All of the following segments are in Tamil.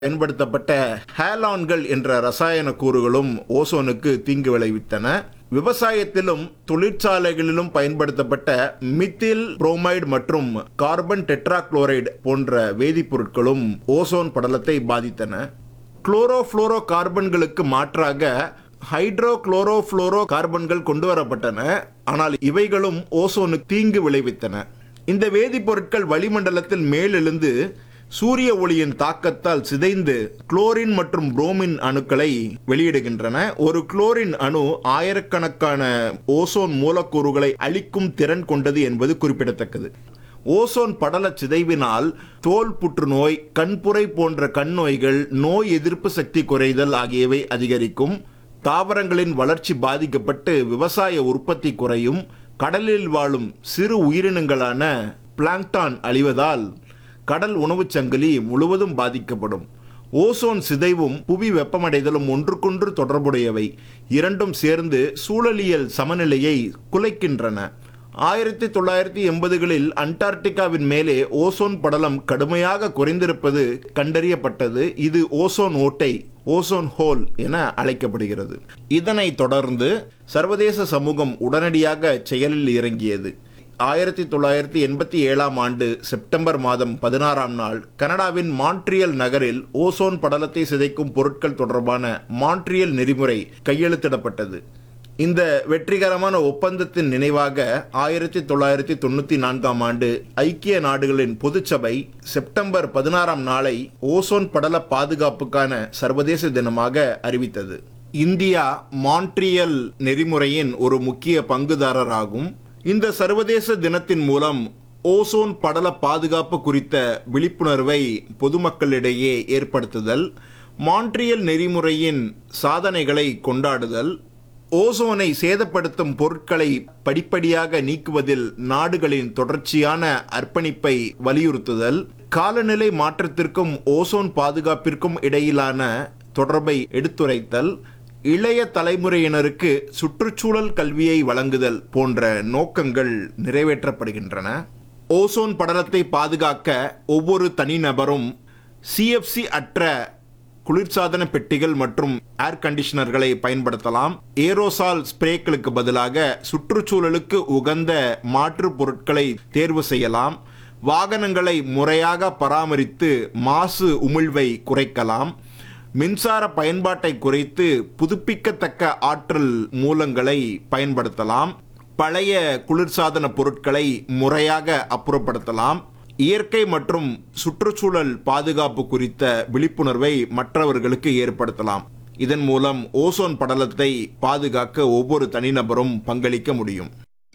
பயன்படுத்தப்பட்ட ஹேலான்கள் என்ற ரசாயன கூறுகளும் ஓசோனுக்கு தீங்கு விளைவித்தன விவசாயத்திலும் தொழிற்சாலைகளிலும் பயன்படுத்தப்பட்ட மித்தில் புரோமைடு மற்றும் கார்பன் டெட்ராக்ளோரைடு போன்ற வேதிப்பொருட்களும் ஓசோன் படலத்தை பாதித்தன குளோரோஃப்ளோரோ கார்பன்களுக்கு மாற்றாக ஹைட்ரோ குளோரோஃப்ளோரோ கார்பன்கள் கொண்டு வரப்பட்டன ஆனால் இவைகளும் ஓசோனுக்கு தீங்கு விளைவித்தன இந்த வேதிப்பொருட்கள் வளிமண்டலத்தில் மேலெழுந்து சூரிய ஒளியின் தாக்கத்தால் சிதைந்து குளோரின் மற்றும் புரோமின் அணுக்களை வெளியிடுகின்றன ஒரு குளோரின் அணு ஆயிரக்கணக்கான ஓசோன் மூலக்கூறுகளை அழிக்கும் திறன் கொண்டது என்பது குறிப்பிடத்தக்கது ஓசோன் படல சிதைவினால் தோல் புற்றுநோய் கண்புரை போன்ற கண் நோய்கள் நோய் எதிர்ப்பு சக்தி குறைதல் ஆகியவை அதிகரிக்கும் தாவரங்களின் வளர்ச்சி பாதிக்கப்பட்டு விவசாய உற்பத்தி குறையும் கடலில் வாழும் சிறு உயிரினங்களான பிளாங்டான் அழிவதால் கடல் உணவுச் சங்கிலி முழுவதும் பாதிக்கப்படும் ஓசோன் சிதைவும் புவி வெப்பமடைதலும் ஒன்றுக்கொன்று தொடர்புடையவை இரண்டும் சேர்ந்து சூழலியல் சமநிலையை குலைக்கின்றன ஆயிரத்தி தொள்ளாயிரத்தி எண்பதுகளில் அண்டார்டிகாவின் மேலே ஓசோன் படலம் கடுமையாக குறைந்திருப்பது கண்டறியப்பட்டது இது ஓசோன் ஓட்டை ஓசோன் ஹோல் என அழைக்கப்படுகிறது இதனைத் தொடர்ந்து சர்வதேச சமூகம் உடனடியாக செயலில் இறங்கியது ஆயிரத்தி தொள்ளாயிரத்தி எண்பத்தி ஏழாம் ஆண்டு செப்டம்பர் மாதம் பதினாறாம் நாள் கனடாவின் மான்ட்ரியல் நகரில் ஓசோன் படலத்தை சிதைக்கும் பொருட்கள் தொடர்பான மான்ட்ரியல் நெறிமுறை கையெழுத்திடப்பட்டது இந்த வெற்றிகரமான ஒப்பந்தத்தின் நினைவாக ஆயிரத்தி தொள்ளாயிரத்தி தொண்ணூற்றி நான்காம் ஆண்டு ஐக்கிய நாடுகளின் பொதுச்சபை செப்டம்பர் பதினாறாம் நாளை ஓசோன் படல பாதுகாப்புக்கான சர்வதேச தினமாக அறிவித்தது இந்தியா மான்ட்ரியல் நெறிமுறையின் ஒரு முக்கிய பங்குதாரராகும் இந்த சர்வதேச தினத்தின் மூலம் ஓசோன் படல பாதுகாப்பு குறித்த விழிப்புணர்வை பொதுமக்களிடையே ஏற்படுத்துதல் மான்ட்ரியல் நெறிமுறையின் சாதனைகளை கொண்டாடுதல் ஓசோனை சேதப்படுத்தும் பொருட்களை படிப்படியாக நீக்குவதில் நாடுகளின் தொடர்ச்சியான அர்ப்பணிப்பை வலியுறுத்துதல் காலநிலை மாற்றத்திற்கும் ஓசோன் பாதுகாப்பிற்கும் இடையிலான தொடர்பை எடுத்துரைத்தல் இளைய தலைமுறையினருக்கு சுற்றுச்சூழல் கல்வியை வழங்குதல் போன்ற நோக்கங்கள் நிறைவேற்றப்படுகின்றன ஓசோன் படலத்தை பாதுகாக்க ஒவ்வொரு தனிநபரும் சிஎஃப்சி அற்ற குளிர்சாதன பெட்டிகள் மற்றும் ஏர் கண்டிஷனர்களை பயன்படுத்தலாம் ஏரோசால் ஸ்ப்ரேக்களுக்கு பதிலாக சுற்றுச்சூழலுக்கு உகந்த மாற்று பொருட்களை தேர்வு செய்யலாம் வாகனங்களை முறையாக பராமரித்து மாசு உமிழ்வை குறைக்கலாம் மின்சார பயன்பாட்டை குறைத்து புதுப்பிக்கத்தக்க ஆற்றல் மூலங்களை பயன்படுத்தலாம் பழைய குளிர்சாதன பொருட்களை முறையாக அப்புறப்படுத்தலாம் இயற்கை மற்றும் சுற்றுச்சூழல் பாதுகாப்பு குறித்த விழிப்புணர்வை மற்றவர்களுக்கு ஏற்படுத்தலாம் இதன் மூலம் ஓசோன் படலத்தை பாதுகாக்க ஒவ்வொரு தனிநபரும் பங்களிக்க முடியும்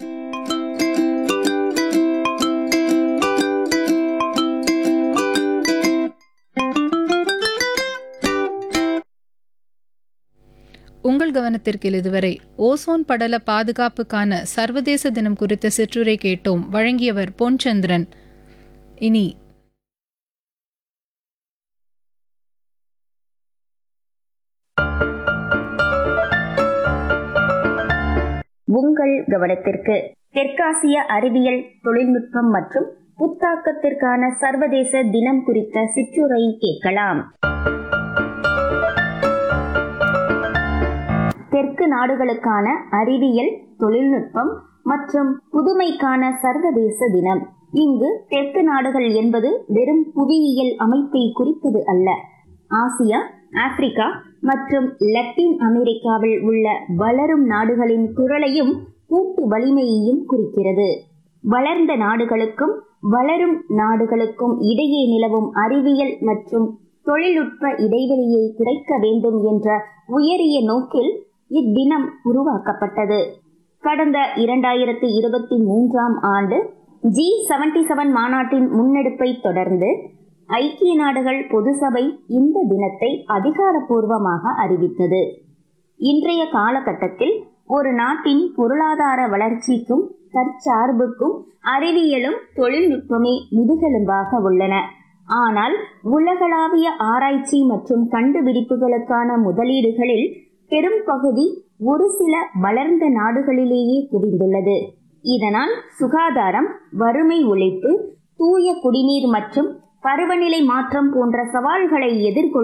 உங்கள் கவனத்திற்கு இதுவரை ஓசோன் படல பாதுகாப்புக்கான சர்வதேச தினம் குறித்த சிற்றுரை கேட்டோம் வழங்கியவர் பொன்சந்திரன் இனி உங்கள் கவனத்திற்கு தெற்காசிய அறிவியல் தொழில்நுட்பம் மற்றும் புத்தாக்கத்திற்கான சர்வதேச தினம் குறித்த சிற்றுரை கேட்கலாம் தெற்கு நாடுகளுக்கான அறிவியல் தொழில்நுட்பம் மற்றும் புதுமைக்கான சர்வதேச தினம் இங்கு தெற்கு நாடுகள் என்பது வெறும் புவியியல் அமைப்பை குறிப்பது அல்ல ஆசியா ஆப்பிரிக்கா மற்றும் லத்தீன் அமெரிக்காவில் உள்ள வளரும் நாடுகளின் குரலையும் கூட்டு வலிமையையும் குறிக்கிறது வளர்ந்த நாடுகளுக்கும் வளரும் நாடுகளுக்கும் இடையே நிலவும் அறிவியல் மற்றும் தொழில்நுட்ப இடைவெளியை குறைக்க வேண்டும் என்ற உயரிய நோக்கில் இத்தினம் உருவாக்கப்பட்டது கடந்த இரண்டாயிரத்தி இருபத்தி மூன்றாம் ஆண்டு ஜி செவன்டி செவன் மாநாட்டின் முன்னெடுப்பை தொடர்ந்து ஐக்கிய நாடுகள் பொதுசபை இந்த தினத்தை அதிகாரப்பூர்வமாக அறிவித்தது இன்றைய காலகட்டத்தில் ஒரு நாட்டின் பொருளாதார வளர்ச்சிக்கும் தற்சார்புக்கும் அறிவியலும் தொழில்நுட்பமே முதுகெலும்பாக உள்ளன ஆனால் உலகளாவிய ஆராய்ச்சி மற்றும் கண்டுபிடிப்புகளுக்கான முதலீடுகளில் பெரும் பகுதி ஒரு சில வளர்ந்த நாடுகளிலேயே குவிந்துள்ளது இதனால் சுகாதாரம் வறுமை ஒழிப்பு தூய குடிநீர் மற்றும் பருவநிலை மாற்றம் போன்ற சவால்களை எதிர்கொள்ள